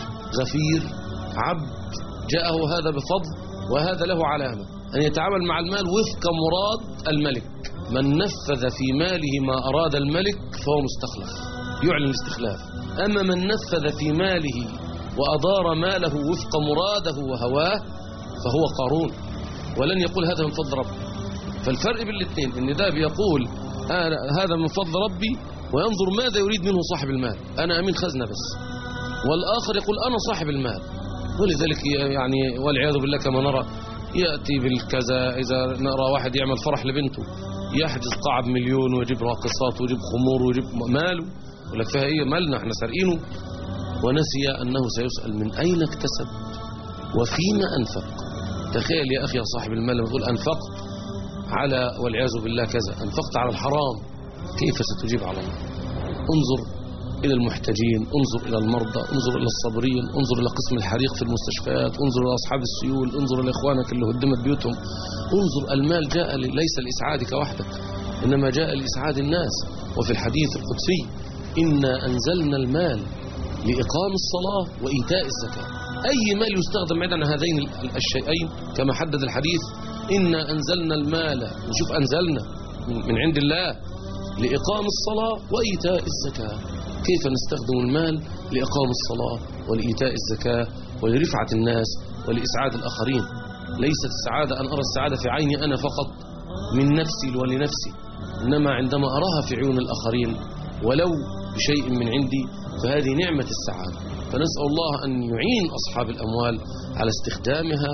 Speaker 3: غفير عبد جاءه هذا بفضل وهذا له علامة أن يتعامل مع المال وفق مراد الملك من نفذ في ماله ما أراد الملك فهو مستخلف يعلن الاستخلاف أما من نفذ في ماله وأدار ماله وفق مراده وهواه فهو قارون ولن يقول هذا من فضل ربي فالفرق بين الاثنين ان ده بيقول أنا هذا من فضل ربي وينظر ماذا يريد منه صاحب المال انا امين خزنه بس والاخر يقول انا صاحب المال ولذلك يعني والعياذ بالله كما نرى ياتي بالكذا اذا نرى واحد يعمل فرح لبنته يحجز قاعة بمليون ويجيب راقصات ويجيب خمور ويجيب ماله يقول لك فيها ايه مالنا احنا سارقينه ونسي انه سيسال من اين اكتسب وفيما انفق تخيل يا اخي يا صاحب المال لما تقول انفقت على والعياذ بالله كذا أنفقت على الحرام كيف ستجيب على الله انظر إلى المحتاجين انظر إلى المرضى انظر إلى الصابرين انظر إلى قسم الحريق في المستشفيات انظر إلى أصحاب السيول انظر إلى إخوانك اللي هدمت بيوتهم انظر المال جاء ل- ليس لإسعادك وحدك إنما جاء لإسعاد الناس وفي الحديث القدسي إنا أنزلنا المال لإقام الصلاة وإيتاء الزكاة أي مال يستخدم بعيد عن هذين ال- الشيئين كما حدد الحديث إنا أنزلنا المال نشوف أنزلنا من من عند الله لإقام الصلاة وإيتاء الزكاة كيف نستخدم المال لإقام الصلاة ولإيتاء الزكاة ولرفعة الناس ولإسعاد الآخرين ليست السعادة أن أرى السعادة في عيني أنا فقط من نفسي ولنفسي إنما عندما أراها في عيون الآخرين ولو بشيء من عندي فهذه نعمة السعادة فنسأل الله أن يعين أصحاب الأموال على استخدامها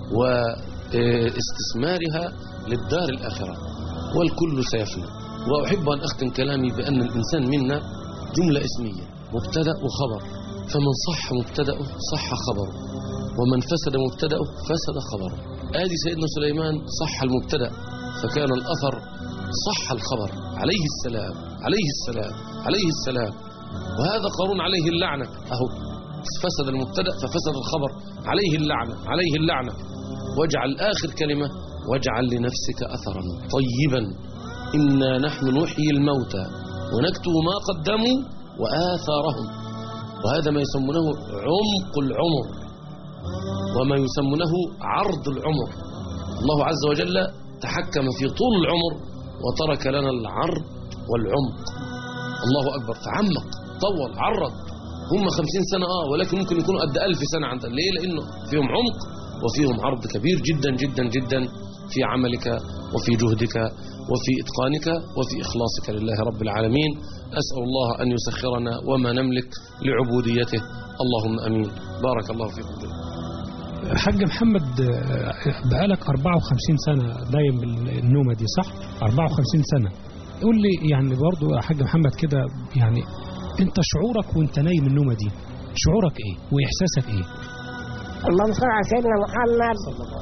Speaker 3: واستثمارها للدار الآخرة والكل سيفنى وأحب أن أختم كلامي بأن الإنسان منا جملة اسمية مبتدأ وخبر فمن صح مبتدأه صح خبره ومن فسد مبتدأه فسد خبره آدي سيدنا سليمان صح المبتدأ فكان الأثر صح الخبر عليه السلام عليه السلام عليه السلام وهذا قارون عليه اللعنة أهو فسد المبتدأ ففسد الخبر عليه اللعنة عليه اللعنة واجعل آخر كلمة واجعل لنفسك أثرا طيبا إنا نحن نحيي الموتى ونكتب ما قدموا وآثارهم وهذا ما يسمونه عمق العمر وما يسمونه عرض العمر الله عز وجل تحكم في طول العمر وترك لنا العرض والعمق الله أكبر فعمق طول عرض هم خمسين سنة آه ولكن ممكن يكونوا قد ألف سنة عندنا ليه لأنه فيهم عمق وفيهم عرض كبير جدا جدا جدا في عملك وفي جهدك وفي إتقانك وفي إخلاصك لله رب العالمين أسأل الله أن يسخرنا وما نملك لعبوديته اللهم أمين بارك الله فيكم
Speaker 5: حاج محمد آه، بقالك 54 سنة دايم بالنومة دي صح 54 سنة قول لي يعني برضو يا حاج محمد كده يعني انت شعورك وانت نايم النومة دي شعورك ايه واحساسك ايه
Speaker 4: اللهم صل على سيدنا محمد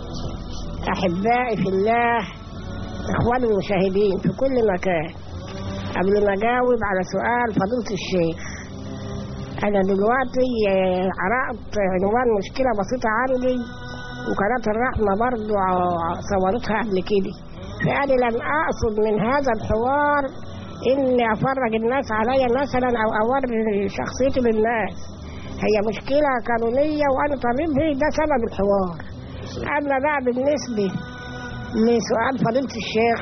Speaker 4: أحبائي في الله إخواني المشاهدين في كل مكان قبل ما أجاوب على سؤال فضيلة الشيخ أنا دلوقتي آه، عرقت عنوان مشكلة بسيطة عندي وقناة الرحمة برضو ع- صورتها قبل كده فأنا لم أقصد من هذا الحوار إني أفرج الناس عليا مثلا أو أوري شخصيتي للناس هي مشكلة قانونية وأنا طبيب هي ده سبب الحوار أما بقى بالنسبة لسؤال فضيلة الشيخ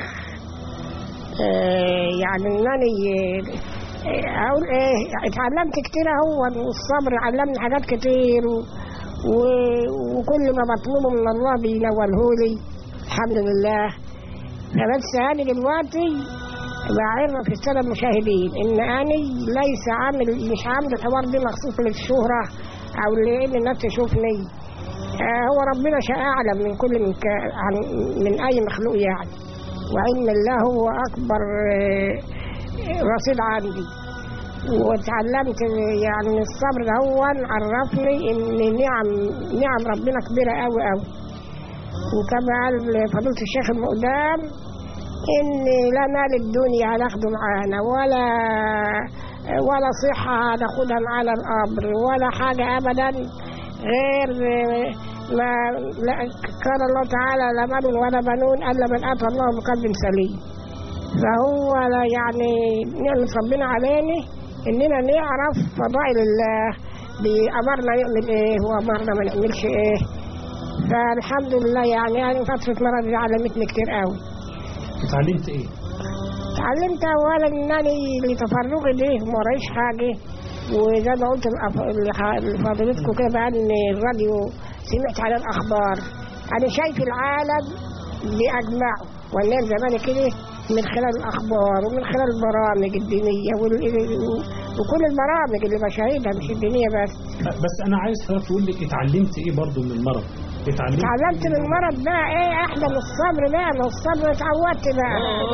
Speaker 4: آه، يعني إنني آه، أقول إيه اتعلمت كتير أهو والصبر علمني حاجات كتير و... و... وكل ما بطلبه من الله بينولهولي الحمد لله فبس أنا دلوقتي بعرف في السادة المشاهدين إن أنا ليس عامل مش عامل الحوار ده مخصوص للشهرة أو لأن الناس تشوفني آه، هو ربنا شاء أعلم من كل من, ك... عن... من أي مخلوق يعني وعلم الله هو أكبر آه، رصيد عندي واتعلمت يعني من الصبر ده هو عرفني ان نعم نعم ربنا كبيره قوي قوي وكما قال فضيله الشيخ المقدام ان لا مال الدنيا هناخده معانا ولا ولا صحه هناخدها معانا الامر ولا حاجه ابدا غير ما لا قال الله تعالى لا مال ولا بنون الا من اتى الله بقلب سليم فهو لا يعني نعمة ربنا علينا إننا نعرف فضائل الله بأمرنا نعمل إيه وأمرنا ما نعملش إيه فالحمد لله يعني يعني فترة مرض دي علمتني كتير قوي
Speaker 5: اتعلمت ايه
Speaker 4: اتعلمت أولا إنني لتفرغي دي ما ورايش حاجة وزي ما قلت الأف- لح- لفضيلتكم كده بقى إن الراديو سمعت على الأخبار أنا شايف العالم بأجمعه والناس زمان كده من خلال الأخبار ومن خلال البرامج الدينية وال- وكل البرامج اللي بشاهدها مش الدينية بس
Speaker 5: بس انا عايز حضرتك تقول لي اتعلمت ايه برضو من المرض اتعلمت
Speaker 4: اتعلمت من المرض بقى ايه احلى من الصبر بقى من الصبر اتعودت بقى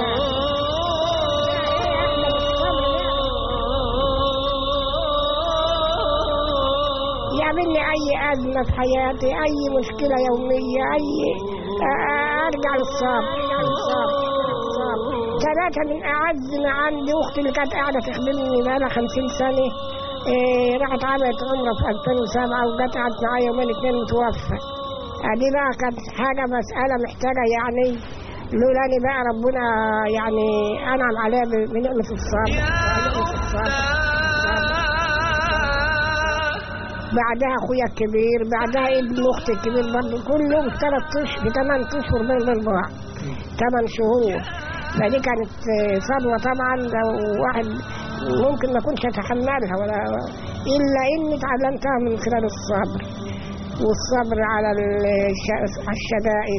Speaker 4: يقابلني اي ازمه في حياتي اي مشكله يوميه اي آه، ارجع للصبر ارجع للصبر الصبر. ثلاثة من أعز ما عندي أختي اللي كانت قاعدة تخدمني بقالها 50 سنة إيه راحت عملت عمرة في 2007 وجت قعدت معايا يومين اتنين متوفى دي بقى كانت حاجة مسألة محتاجة يعني لولا أني بقى ربنا يعني أنعم عليها ب- بنعمة الصبر بنعمة الصبر بعدها اخويا الكبير بعدها ابن اختي الكبير برضه كلهم في ثلاث اشهر في ثمان اشهر بين بين بعض ثمان شهور فدي كانت آه، صدمه طبعا لو واحد ممكن ما كنتش اتحملها ولا الا اني اتعلمتها من خلال الصبر والصبر على الش- على الشدائد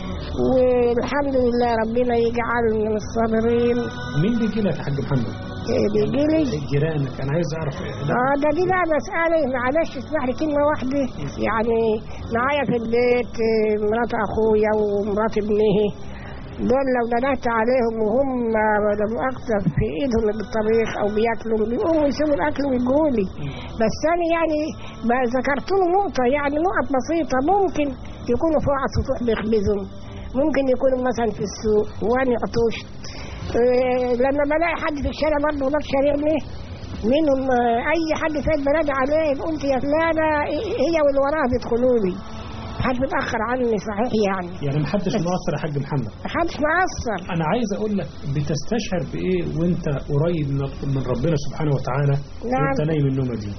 Speaker 4: والحمد لله ربنا يجعلنا من الصابرين
Speaker 5: مين بيجي لك يا حاج محمد؟
Speaker 4: إيه بيجي لي
Speaker 5: جيرانك انا عايز اعرف
Speaker 4: اه ده دي بقى مسألة معلش اسمح لي كلمة واحدة يعني معايا في البيت آه، مرات أخويا ومرات ابنه دول لو ندهت عليهم وهم لا مؤاخذة في إيدهم بالطبيخ أو بياكلوا بيقوموا يسيبوا الأكل ويجوا لي بس أنا يعني ما ذكرت له نقطة يعني نقط بسيطة ممكن يكونوا فوق على السطوح بيخبزهم ممكن يكونوا مثلا في السوق وأنا عطوش إيه، لما بلاقي حد في الشارع برضه ده شارعني منهم آه، اي حد فات بنادي عليه قلت يا فلانه هي واللي وراها بيدخلوا لي محدش بيتاخر عني صحيح يعني
Speaker 5: يعني محدش مقصر يا حاج محمد
Speaker 4: محدش مقصر
Speaker 5: انا عايز اقول لك بتستشعر بايه وانت قريب من من ربنا سبحانه وتعالى
Speaker 4: نعم.
Speaker 5: وانت نايم النومه دي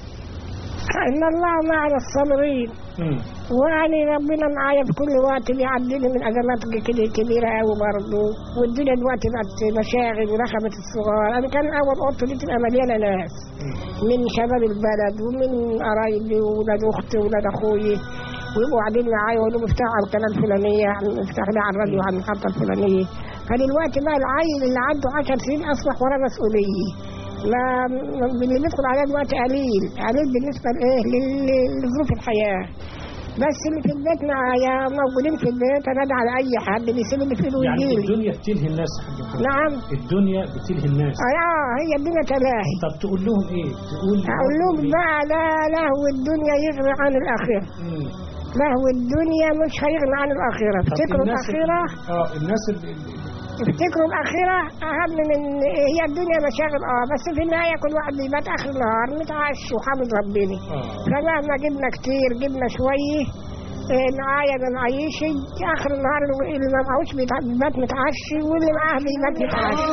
Speaker 4: ان الله مع الصابرين
Speaker 5: مم.
Speaker 4: ويعني ربنا معايا في كل وقت بيعديني من ازمات كده كبيره قوي برضه والدنيا دلوقتي بقت مشاغل ورخمت الصغار انا كان اول اوضتي دي تبقى مليانه ناس من شباب البلد ومن قرايبي وولاد اختي وولاد اخوي ويبقوا قاعدين معايا ويقولوا افتحوا على القناه الفلانيه افتح لي على الراديو على المحطه الفلانيه فدلوقتي بقى العيل اللي عنده 10 سنين اصبح وراه مسؤوليه ما ما- اللي بيدخل عليه دلوقتي قليل قليل بالنسبه لايه لل- لظروف الحياه بس اللي في البيت معايا موجودين في البيت انادي على اي حد بيسيب اللي في ايده
Speaker 5: يعني
Speaker 4: ويجيلي
Speaker 5: الدنيا بتلهي الناس يا حاج محمد
Speaker 4: نعم
Speaker 5: الدنيا بتلهي الناس
Speaker 4: اه هي الدنيا تلاهي
Speaker 5: طب تقول لهم ايه تقول
Speaker 4: اقول لهم
Speaker 5: إيه؟
Speaker 4: بقى لا لهو الدنيا يغني عن الاخره
Speaker 5: مم.
Speaker 4: لهو الدنيا مش هيغني عن الاخره
Speaker 5: طب
Speaker 4: افتكروا
Speaker 5: الناس
Speaker 4: الاخره
Speaker 5: اه الناس اللي اللي-
Speaker 4: افتكروا الاخره اهم من هي الدنيا مشاغل اه بس في النهايه كل واحد بيبات اخر النهار متعش وحامد ربنا
Speaker 5: اه
Speaker 4: فمهما جبنا كتير جبنا شويه إيه، معايا ما معيش اخر النهار اللي ما معهوش بيتع- بيبات متعشي واللي معاه بيبات متعشي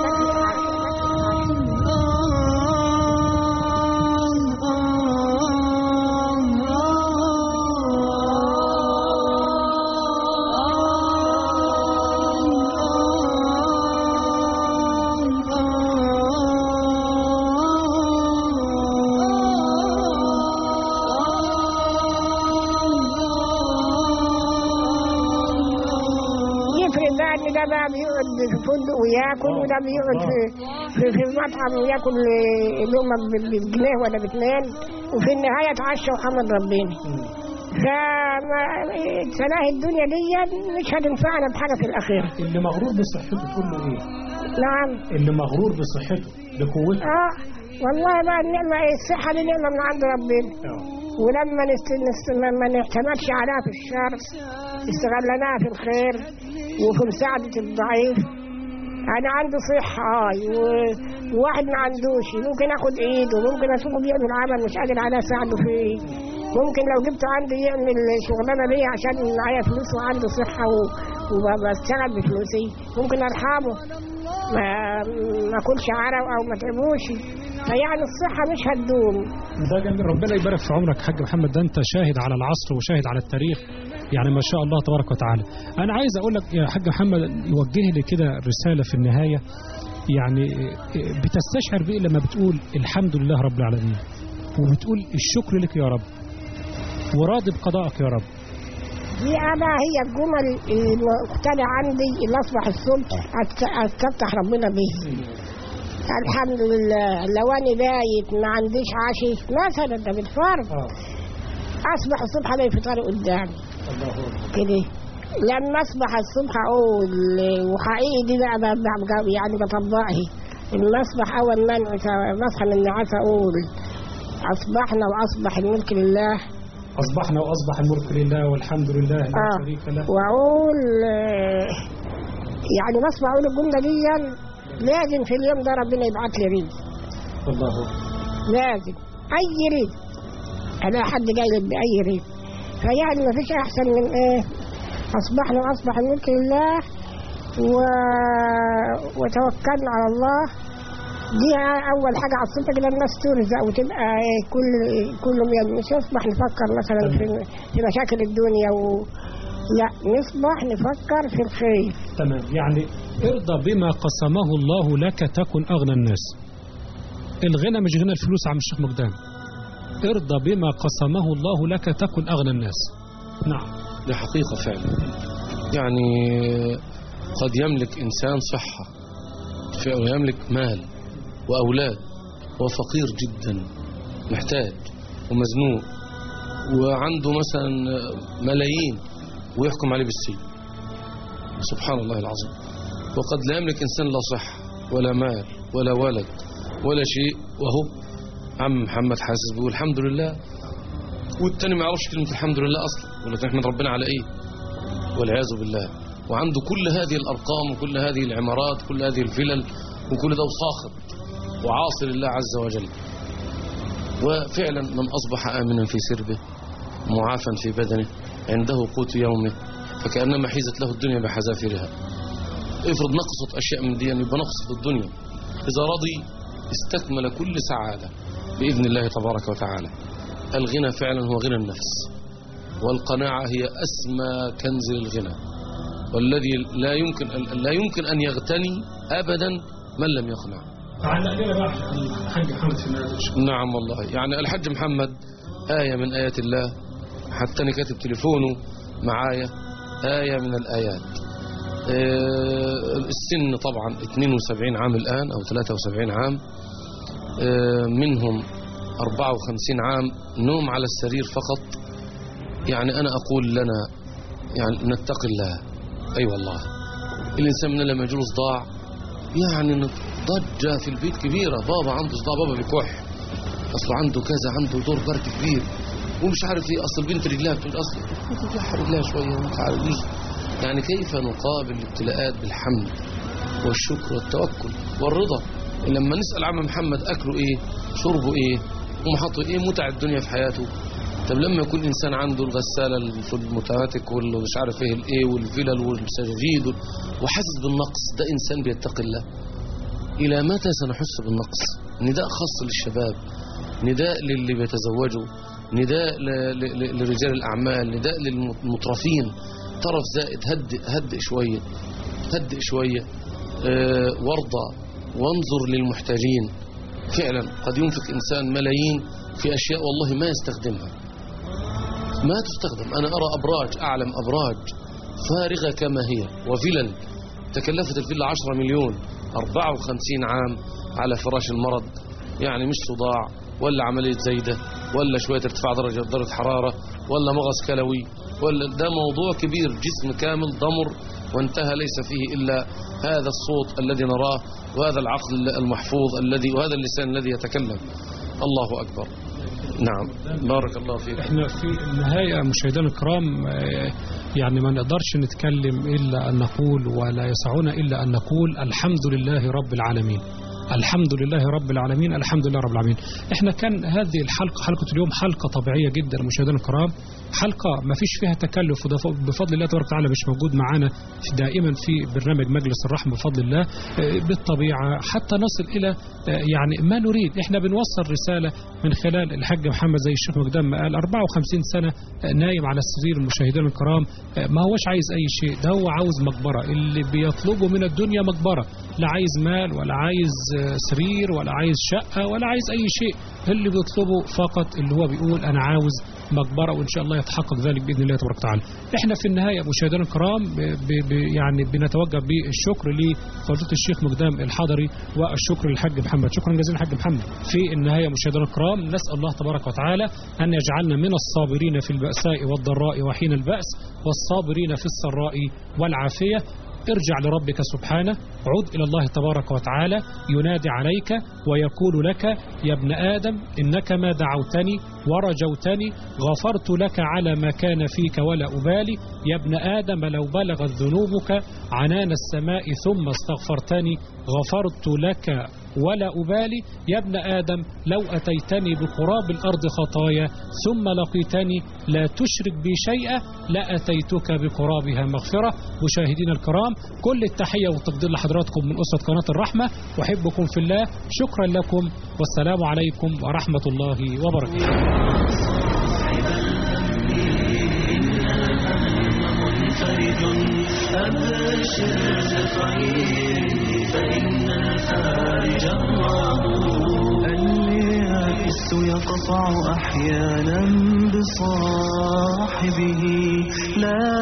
Speaker 4: يفرق بقى ان ده بقى بيقعد في فندق وياكل وده بيقعد في في, في المطعم وياكل لقمه ب- بجنيه ولا باتنين وفي النهايه اتعشى وحمد ربنا فما تلاهي الدنيا دي مش هتنفعنا بحاجه في الاخيره
Speaker 5: اللي مغرور بصحته تقول له ايه
Speaker 4: نعم
Speaker 5: اللي مغرور بصحته بقوته
Speaker 4: اه والله بقى النعمه إيه؟ الصحه دي نعمه من عند ربنا
Speaker 5: آه.
Speaker 4: ولما نست... نست... ما ما نعتمدش عليها في الشر استغلناها في الخير وفي مساعدة الضعيف أنا عندي صحة آه و- وواحد ما عندوش ممكن آخد إيده ممكن أشوفه بيعمل عمل مش قادر عليه أساعده فيه ممكن لو جبته عندي يعمل شغلانة ليا عشان معايا فلوس وعنده صحة و... وبشتغل بفلوسي ممكن أرحمه ما ما أكلش عرق أو ما تعبوش فيعني الصحة مش هتدوم
Speaker 5: ده جميل ربنا يبارك في عمرك يا حاج محمد ده انت شاهد على العصر وشاهد على التاريخ يعني ما شاء الله تبارك وتعالى انا عايز اقول لك يا حاج محمد يوجه لي كده رساله في النهايه يعني بتستشعر بايه لما بتقول الحمد لله رب العالمين وبتقول الشكر لك يا رب وراضي بقضائك يا رب
Speaker 4: دي أنا هي الجمل المقتنعة عندي اللي أصبح الصبح أست- أستفتح ربنا به الحمد لله لو أنا بايت ما عنديش عشي مثلا ده بالفرض
Speaker 5: اه
Speaker 4: أصبح الصبح ألاقي فطاري قدامي
Speaker 5: الله اكبر
Speaker 4: كده لما أصبح الصبح أقول وحقيقي دي بقى ب- ب- يعني بطبقها لما أصبح أول ما أنعس- بصحى من النعاس أقول أصبحنا وأصبح الملك لله
Speaker 5: اصبحنا واصبح الملك لله والحمد لله لا
Speaker 4: آه.
Speaker 5: شريك له
Speaker 4: واقول آه، يعني بسمع اقول الجمله دي لازم في اليوم ده ربنا يبعت لي ريد
Speaker 5: الله
Speaker 4: لازم اي ريد الاقي حد جاي لي باي ريد فيعني ما فيش احسن من ايه اصبحنا واصبح الملك لله و... وتوكلنا على الله دي اول حاجه عصيتك كده الناس ترزق وتبقى إيه كل كلهم يعني مش نصبح نفكر مثلا في في مشاكل الدنيا و... لا نصبح نفكر في الخير
Speaker 5: تمام يعني ارضى بما قسمه الله لك تكن أغنى الناس الغنى مش غنى الفلوس يا عم الشيخ مقدام ارضى بما قسمه الله لك تكن أغنى الناس نعم
Speaker 3: دي حقيقة فعلا يعني قد يملك إنسان صحة ويملك مال وأولاد وفقير جدا محتاج ومزنوق وعنده مثلا ملايين ويحكم عليه بالسجن سبحان الله العظيم وقد لا يملك إنسان لا صحة ولا مال ولا ولد ولا شيء وهو عم محمد حاسس بيقول الحمد لله والتاني ما يعرفش كلمة الحمد لله أصلا ولا نحمد ربنا على إيه والعياذ بالله وعنده كل هذه الأرقام وكل هذه العمارات كل هذه الفلل وكل ده وساخط وعاصي لله عز وجل وفعلا من أصبح آمنا في سربه معافا في بدنه عنده قوت يومه فكأنما حيزت له الدنيا بحذافيرها افرض نقصت أشياء من دي يبقى نقصت الدنيا إذا رضي استكمل كل سعادة بإذن الله تبارك وتعالى الغنى فعلا هو غنى النفس والقناعة هي أسمى كنز الغنى والذي لا يمكن لا يمكن أن يغتني أبدا من لم يقنع
Speaker 5: علق لنا بقى الحاج محمد في المنازل
Speaker 3: نعم والله يعني الحج محمد آية من آيات الله حتى أنا كاتب تليفونه معايا آية من الآيات آه، السن طبعا 72 عام الآن أو 73 عام آه، منهم 54 عام نوم على السرير فقط يعني أنا أقول لنا يعني نتقي الله أي أيوة والله الإنسان من لما يجوز ضاع يعني ضجة في البيت كبيرة بابا عنده صداع بابا بيكح أصله عنده كذا عنده دور برد كبير ومش عارف ايه اصل البنت رجلها بتقول اصل تفتح رجلها شويه ومش عارف ايه يعني كيف نقابل الابتلاءات بالحمد والشكر والتوكل والرضا لما نسال عم محمد اكله ايه شربه ايه ومحطه ايه متع الدنيا في حياته طب لما يكون انسان عنده الغساله المتماتيك واللي مش عارف ايه الايه والفلل والسجاجيد وال- وحاسس بالنقص ده انسان بيتقي الله الى متى سنحس بالنقص نداء خاص للشباب نداء للي بيتزوجوا نداء ل- ل- ل- لرجال الأعمال نداء للمترفين طرف زائد هدئ هدئ شوية هدئ شوية آه، وارضى وانظر للمحتاجين فعلا قد ينفق إنسان ملايين في أشياء والله ما يستخدمها ما تستخدم أنا أرى أبراج أعلم أبراج فارغة كما هي وفلل تكلفت الفيلا 10 مليون 54 عام على فراش المرض يعني مش صداع ولا عملية زايدة ولا شوية ارتفاع درجة درجة حرارة ولا مغص كلوي ولا ده موضوع كبير جسم كامل ضمر وانتهى ليس فيه إلا هذا الصوت الذي نراه وهذا العقل المحفوظ الذي وهذا اللسان الذي يتكلم الله أكبر نعم بارك الله فيك
Speaker 5: احنا في النهاية مشاهدينا الكرام آه، يعني ما نقدرش نتكلم إلا أن نقول ولا يسعنا إلا أن نقول الحمد لله رب العالمين الحمد لله رب العالمين الحمد لله رب العالمين احنا كان هذه الحلقة حلقة اليوم حلقة طبيعية جدا مشاهدينا الكرام حلقة ما فيش فيها تكلف وده ف- بفضل الله تبارك وتعالى مش موجود معانا في- دائما في برنامج مجلس الرحمة بفضل الله آه، بالطبيعة حتى نصل إلى آه، يعني ما نريد احنا بنوصل رسالة من خلال الحاج محمد زي الشيخ مقدام ما قال 54 سنة آه، نايم على السرير مشاهدينا الكرام آه، ما هوش عايز أي شيء ده هو عاوز مقبرة اللي بيطلبه من الدنيا مقبرة لا عايز مال ولا عايز آه، سرير ولا عايز شقة ولا عايز أي شيء اللي بيطلبه فقط اللي هو بيقول أنا عاوز مقبرة وإن شاء الله يتحقق ذلك بإذن الله تبارك وتعالى احنا في النهاية مشاهدينا الكرام ب ب ب يعني بنتوجه بالشكر لفضيلة الشيخ مقدام الحضري والشكر للحاج محمد شكرا جزيلا الحاج محمد في النهاية مشاهدينا الكرام نسأل الله تبارك وتعالى أن يجعلنا من الصابرين في البأساء والضراء وحين البأس والصابرين في السراء والعافية ارجع لربك سبحانه عد إلى الله تبارك وتعالى ينادي عليك ويقول لك يا ابن آدم إنك ما دعوتني ورجوتني غفرت لك على ما كان فيك ولا أبالي يا ابن آدم لو بلغت ذنوبك عنان السماء ثم استغفرتني غفرت لك ولا أبالي يا ابن آدم لو أتيتني بقراب الأرض خطايا ثم لقيتني لا تشرك بي شيئا لأتيتك بقرابها مغفرة مشاهدينا الكرام كل التحية والتقدير لحضراتكم من أسرة قناة الرحمة أحبكم في الله شكرا لكم والسلام عليكم ورحمة الله وبركاته
Speaker 2: أبشر بخير فإن الفارج الله اليأس يقطع أحيانا بصاحبه لا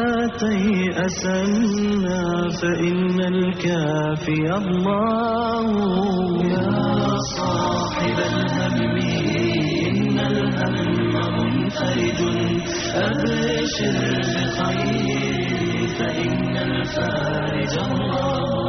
Speaker 2: تيأسن فإن الكافي الله يا صاحب الهم إن الهم منفرج أبشر بخير فإن الفارج الله